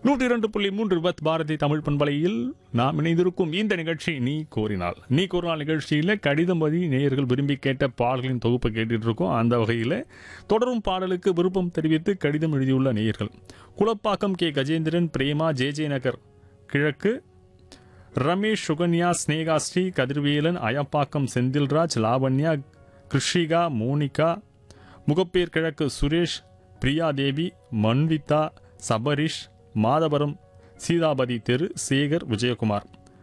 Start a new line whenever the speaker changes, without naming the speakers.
நூற்றி இரண்டு புள்ளி மூன்று விபத் பாரதி தமிழ் பண்பலையில் நாம் இணைந்திருக்கும் இந்த நிகழ்ச்சி நீ கோரினால் நீ கோரினால் நிகழ்ச்சியில் கடிதம் வழி நேயர்கள் விரும்பி கேட்ட பாடல்களின் தொகுப்பை கேட்டுட்டு இருக்கோம் அந்த வகையில் தொடரும் பாடலுக்கு விருப்பம் தெரிவித்து கடிதம் எழுதியுள்ள நேயர்கள் Kulappakkam K Gajendran Prema J J Nagar கிழக்கு ரமேஷ் சுகன்யா ஸ்னேகா ஸ்ரீ கதிர்வேலன் அயப்பாக்கம் செந்தில்ராஜ் லாவண்யா கிருஷிகா மோனிகா முகப்பேர் கிழக்கு சுரேஷ் பிரியா தேவி மன்விதா சபரிஷ் மாதவரம் சீதாபதி தெரு சேகர் விஜயகுமார்